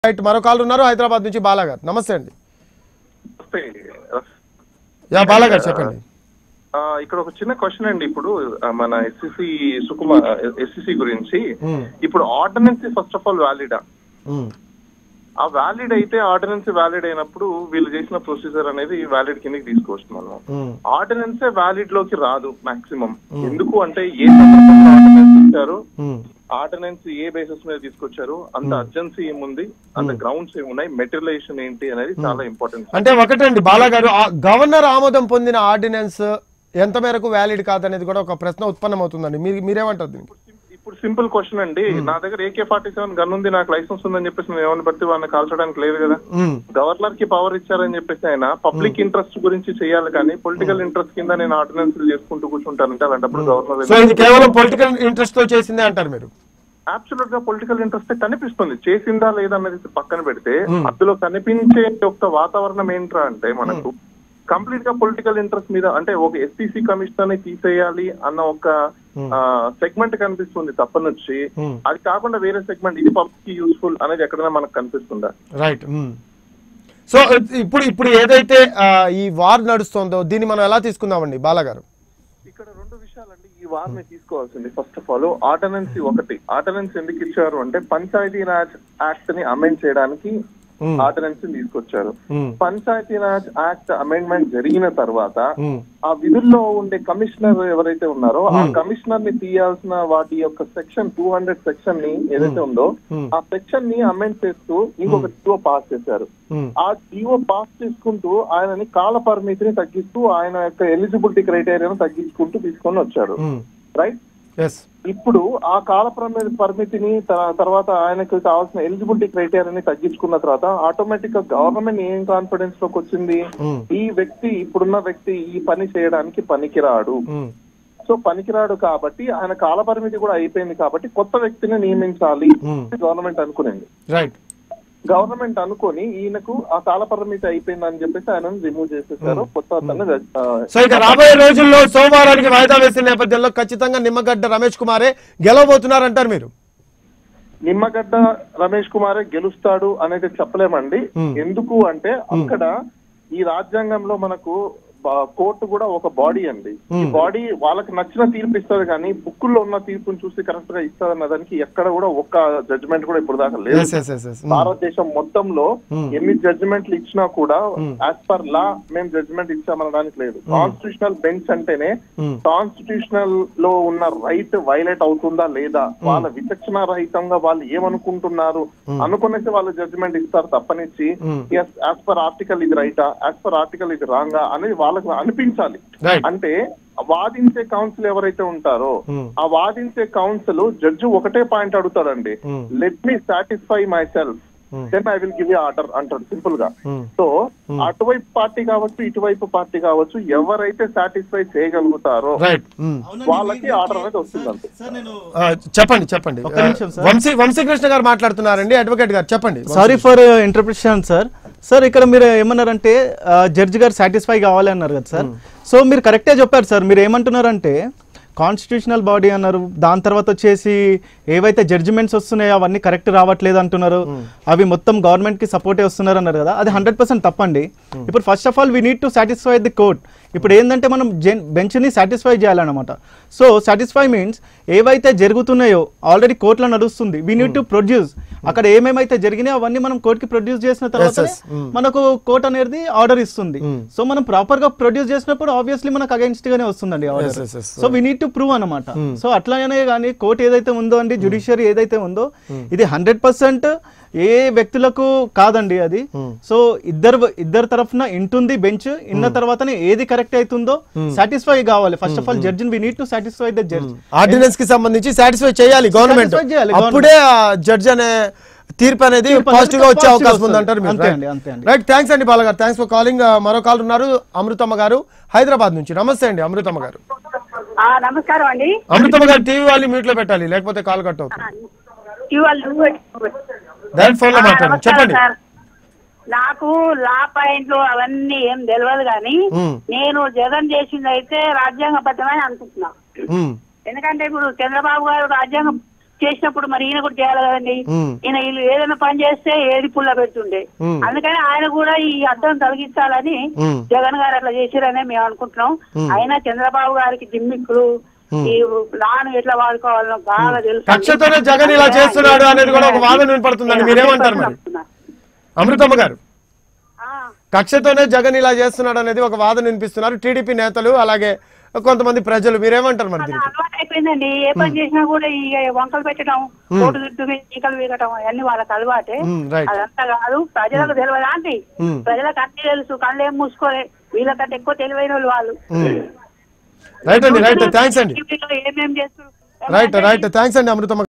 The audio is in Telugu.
రైట్ మరో కాల్ ఉన్నారు హైదరాబాద్ నుంచి బాలా గారు నమస్తే అండి నమస్తే. యా బాలా గారు చెప్పండి ఆ, ఇక్కడ ఒక చిన్న క్వశ్చన్ అండి ఇప్పుడు ఆ, మన ఎస్సిసి సుకుమార్ ఎస్సిసి గురించి మ్మ్. ఇప్పుడు ఆర్డినెన్స్ ఫస్ట్ ఆఫ్ ఆల్ వ్యాలిడా ఉమ్, ఆ వ్యాలిడ్ అయితే ఆర్డినెన్స్ వ్యాలిడ్ అయినప్పుడు వీళ్ళు చేసిన ప్రొసీజర్ అనేది వ్యాలిడ్ కిందకి తీసుకొచ్చు మనం ఉమ్, ఆర్డినెన్సే వ్యాలిడ్ లోకి రాదు మాక్సిమం ఎందుకు అంటే ఏ సందర్భంలో ఆర్డినెన్స్ ఇచ్చారు ఉమ్, ఆర్డినెన్స్ ఏ బేసిస్ మీద తీసుకొచ్చారు అంత అర్జెన్సీ ఏముంది అంత గ్రౌండ్స్ ఏమున్నాయి మెటీరియలైజేషన్ ఏంటి అనేది చాలా ఇంపార్టెంట్ అంటే ఒకటండి బాలా గారు ఆ గవర్నర్ ఆమోదం పొందిన ఆర్డినెన్స్ ఎంత మేరకు వ్యాలిడ్ కాదనేది కూడా ఒక ప్రశ్న ఉత్పన్నమవుతుందండి మీరు మీరేమంటారు దీనికి ఇప్పుడు సింపుల్ క్వశ్చన్ అండి నా దగ్గర ఏకే ఫార్టీ సెవెన్ గన్ ఉంది నాకు లైసెన్స్ ఉందని చెప్పేసి నేను ఏమైనా పడితే వాళ్ళని కాల్చడానికి లేదు కదా ఉమ్, గవర్నర్ కి పవర్ ఇచ్చారని చెప్పేసి ఆయన పబ్లిక్ ఇంట్రెస్ట్ గురించి చేయాలి కానీ పొలిటికల్ ఇంట్రెస్ట్ కింద నేను ఆర్డినెన్స్ చేసుకుంటూ కూర్చుంటానంటే అలాంటప్పుడు సో గవర్నర్ ఇది కేవలం పొలిటికల్ ఇంట్రెస్ట్ తో చేసిందే అంటారు మీరు అబ్సల్యూట్ గా పొలిటికల్ ఇంట్రెస్ట్ కనిపిస్తుంది చేసిందా లేదా అనేది పక్కన పెడితే అందులో కనిపించే యొక్క వాతావరణం ఏంట్రా అంటే మనకు కంప్లీట్ గా పొలిటికల్ ఇంట్రెస్ట్ మీద అంటే ఒక ఎస్సీసీ కమిషనర్ ని తీసేయాలి అన్న ఒక సెగ్మెంట్ కనిపిస్తుంది తప్పనొచ్చి Hmm. అది కాకుండా వేరే సెగ్మెంట్ ఇది పబ్లిక్ కి యూస్ఫుల్ అనేది ఎక్కడైనా మనకు కనిపిస్తుందా రైట్ సో ఇప్పుడు ఇప్పుడు ఏదైతే ఆ, ఈ వార్ నడుస్తుందో దీన్ని మనం ఎలా తీసుకుందామండి బాలా గారు ఇక్కడ రెండు విషయాలండి ఈ వార్ని తీసుకోవాల్సింది ఫస్ట్ ఆఫ్ ఆల్ ఆర్డినెన్స్ ఒకటి ఆర్డినెన్స్ ఎందుకు ఇచ్చారు అంటే పంచాయతీ రాజ్ యాక్ట్ ని అమెండ్ చేయడానికి Hmm. ఆర్డినెన్స్ తీసుకొచ్చారు um, Panchayati Raj act amendment జరిగిన తర్వాత ఉమ్, ఆ విధుల్లో ఉండే కమిషనర్ ఎవరైతే ఉన్నారో ఆ కమిషనర్ ని తీయాల్సిన వాటి యొక్క సెక్షన్ టూ హండ్రెడ్ సెక్షన్ ని ఏదైతే ఉందో Hmm. ఆ సెక్షన్ ని అమెండ్ చేస్తూ ఇంకొక జియో పాస్ చేశారు ఉమ్, ఆ జియో పాస్ చేసుకుంటూ ఆయనని కాల పరిమితిని తగ్గిస్తూ ఆయన యొక్క ఎలిజిబిలిటీ క్రైటీరియాను తగ్గించుకుంటూ తీసుకొని వచ్చారు ఉమ్, రైట్ ఎస్ ఇప్పుడు ఆ కాల పరిమి- పరిమితిని త- తర్వాత ఆయనకు కావాల్సిన ఎలిజిబిలిటీ క్రైటీరియాని తగ్గించుకున్న తర్వాత ఆటోమేటిక్ గా గవర్నమెంట్ ఏం కాన్ఫిడెన్స్ లోకి వచ్చింది ఉమ్, ఈ వ్యక్తి ఇప్పుడున్న వ్యక్తి ఈ పని చేయడానికి పనికిరాడు ఉమ్, సో పనికిరాడు కాబట్టి ఆయన కాల పరిమితి కూడా అయిపోయింది కాబట్టి కొత్త వ్యక్తిని నియమించాలి Hmm. గవర్నమెంట్ అనుకునేది రైట్ గవర్నమెంట్ అనుకొని ఈయనకు ఆ కాల పరిమితి అయిపోయిందని చెప్పేసి ఆయన రిమూవ్ చేసేసారు కొత్త అతన్ని ఆ, సో ఇక రాబోయే రోజుల్లో సోమవారానికి వాయిదా వేసిన నేపథ్యంలో ఖచ్చితంగా నిమ్మగడ్డ రమేష్ కుమారే గెలవబోతున్నారంటారు మీరు నిమ్మగడ్డ రమేష్ కుమారే గెలుస్తాడు అనేది చెప్పలేమండి Hmm. ఎందుకు అంటే అక్కడ ఈ రాజ్యాంగంలో మనకు బా- కోర్టు కూడా ఒక బాడీ అండి ఈ Hmm. బాడీ వాళ్ళకి నచ్చిన తీర్పు ఇస్తుంది కానీ బుక్కుల్లో ఉన్న తీర్పుని చూసి కరెక్ట్ గా ఇస్తుంది అన్న దానికి ఎక్కడ కూడా ఒక్క జడ్జిమెంట్ కూడా ఇప్పుడు దాకా లేదు ఎస్ ఎస్ ఎస్ ఎస్ భారతదేశం మొత్తంలో Hmm. ఎన్ని జడ్జిమెంట్లు ఇచ్చినా కూడా Hmm. యాజ్ పర్ లా మేము జడ్జిమెంట్ ఇచ్చామనడానికి లేదు కాన్స్టిట్యూషనల్ బెంచ్ అంటేనే Hmm. కాన్స్టిట్యూషనల్ లో ఉన్న రైట్ వైలేట్ అవుతుందా లేదా వాళ్ళ విచక్షణ రహితంగా వాళ్ళు ఏమనుకుంటున్నారు అనుకునేసి వాళ్ళు జడ్జిమెంట్ ఇస్తారు తప్పనిచ్చి Hmm. Yes as per article ఇది రైటా యాజ్ పర్ ఆర్టికల్ ఇది రాంగా అనేది వాళ్ళకు అనిపించాలి రైట్ అంటే వాదించే కౌన్సిల్ ఎవరైతే ఉంటారో Hmm. ఆ వాదించే కౌన్సిల్ జడ్జి ఒకటే పాయింట్ అడుగుతాడండి Hmm. Let me satisfy myself Hmm. Then I will give order అంటాడు సింపుల్ గా Hmm. సో అటువైపు పార్టీ కావచ్చు ఇటువైపు పార్టీ కావచ్చు ఎవరైతే సాటిస్ఫై చేయగలుగుతారో రైట్ వాళ్ళకి ఆర్డర్ అనేది వస్తుందండి సార్ నేను చెప్పండి చెప్పండి ఒక్క నిమిషం, సార్. వంశీ వంశీకృష్ణ గారు మాట్లాడుతున్నారండి అడ్వకేట్ గారు చెప్పండి sorry for interpretation sir sir ఇక్కడ మీరు ఏమన్నారంటే జడ్జి గారు సాటిస్ఫై కావాలి అన్నారు కదా సార్ సో మీరు కరెక్టే చెప్పారు సార్ మీరు ఏమంటున్నారంటే కాన్స్టిట్యూషనల్ బాడీ అన్నారు దాని తర్వాత వచ్చేసి ఏవైతే జడ్జిమెంట్స్ వస్తున్నాయో అవన్నీ కరెక్ట్ రావట్లేదు అంటున్నారు అవి మొత్తం గవర్నమెంట్ కి సపోర్టే వస్తున్నారు అన్నారు కదా అది హండ్రెడ్ పర్సెంట్ తప్పండి ఇప్పుడు first of all we need to satisfy the court ఇప్పుడు ఏంటంటే మనం బెంచ్ని సాటిస్ఫై చేయాలన్నమాట సో సాటిస్ఫై మీన్స్ ఏవైతే జరుగుతున్నాయో ఆల్రెడీ కోర్టులో నడుస్తుంది వీ నీడ్ టు ప్రొడ్యూస్ అక్కడ ఏమేమైతే జరిగినాయో అవన్నీ మనం కోర్టుకి ప్రొడ్యూస్ చేసిన తర్వాత yes. Mm. మనకు కోర్ట్ అనేది ఆర్డర్ ఇస్తుంది Mm. సో మనం ప్రాపర్ గా ప్రొడ్యూస్ చేసినప్పుడు ఆబ్వియస్లీ మనకు అగైన్స్ట్ గానే వస్తుందండి Yes, order yes, yes. So we need to prove అనమాట Mm. సో అట్లానే కానీ కోర్ట్ ఏదైతే ఉందో అండి జుడిషియరీ ఏదైతే ఉందో ఇది హండ్రెడ్ పర్సెంట్ ఏ వ్యక్తులకు కాదండి అది Mm. సో ఇద్దరు ఇద్దరు తరఫున ఇంటుంది బెంచ్ ఇన్న తర్వాతనే ఏది కరెక్ట్ అవుతుందో సాటిస్ఫై కావాలి ఫస్ట్ ఆఫ్ ఆల్ జడ్జిని we need to satisfy the judge ordinance కి సంబంధించి సాటిస్ఫై చేయాలి గవర్నమెంట్ Satisfy చేయాలి అప్పుడే జడ్జ్ అనే తీర్పు అనేది తీర్పు అనేది పాజిటివ్ గా వచ్చే positive అవకాశం ఉంది వస్తుంది. అంటారు అంతే అండి, అంతే అండి. రైట్ థ్యాంక్స్ అండి బాలగారు థ్యాంక్స్ ఫర్ కాలింగ్ మరో కాల్ ఉన్నారు అమృతమ్మ గారు హైదరాబాద్ నుంచి నమస్తే అండి అమృతమ్మ గారు ఆ, నమస్కారం అండి అమృతమ్మ గారు టీవీ వాళ్ళు మ్యూట్ లో పెట్టాలి లేకపోతే కాల్ కట్ అవుతుంది ఇవాళ నువ్వు- డైరెక్ట్ ఫోన్ లో ఆ, మాట్లాడండి నమస్కారం చెప్పండి సార్. నాకు లా పాయింట్లు అవన్నీ ఏం తెలియదు కానీ మ్మ్. నేను జగన్ చేసింది అయితే రాజ్యాంగబద్ధమని అనుకుంటున్నా ఉమ్, ఎందుకంటే ఇప్పుడు చంద్రబాబు గారు రాజ్యాంగం చేసినప్పుడు మరి ఈయన కూడా చేయాలి కదండి ఉమ్. ఈయన వీళ్ళు ఏదైనా పని చేస్తే ఏది పుల్ల పెడుతుండే ఉమ్. అందుకని ఆయన కూడా ఈ అద్దం తొలగించాలని ఉమ్. జగన్ గారు అట్లా చేసిరనే మేము అనుకుంటున్నాం అయినా చంద్రబాబు గారికి జిమ్మిక్కులు ఈ లాను ఎట్లా వాడుకోవాలో బాగా తెలుసు కక్షతోనే జగన్ ఇలా చేస్తున్నాడు అనేది కూడా ఒక వాదన వినపడుతుందండి మీరేమంటారు మరి అమృతమ్మ గారు ఆ, కక్షతోనే జగన్ ఇలా చేస్తున్నాడు అనేది ఒక వాదన వినిపిస్తున్నారు టీడీపీ నేతలు అలాగే కొంతమంది ప్రజలు మీరేమంటారు మరి అది దీనికి అలవాటు అయిపోయిందండి ఏ పని చేసినా కూడా ఈ వంకలు పెట్టడం కోటు చుట్టూ ఈకలు వీగటం అవన్నీ వాళ్ళకి అలవాటే ఉమ్, రైట్. అదంతా కాదు ప్రజలకు తెలియదు ఆంటీ ఉమ్. ప్రజలకు అన్ని తెలుసు కళ్ళు ఏం మూసుకోలే వీళ్ళకంటే ఎక్కువ తెలివైన వాళ్ళు వాళ్ళు రైట్ అండి రైట్ థ్యాంక్స్ అండి టీవీలో ఏమేం చేస్తారు రైట్ రైట్ థ్యాంక్స్ అండి అమృతమ్మ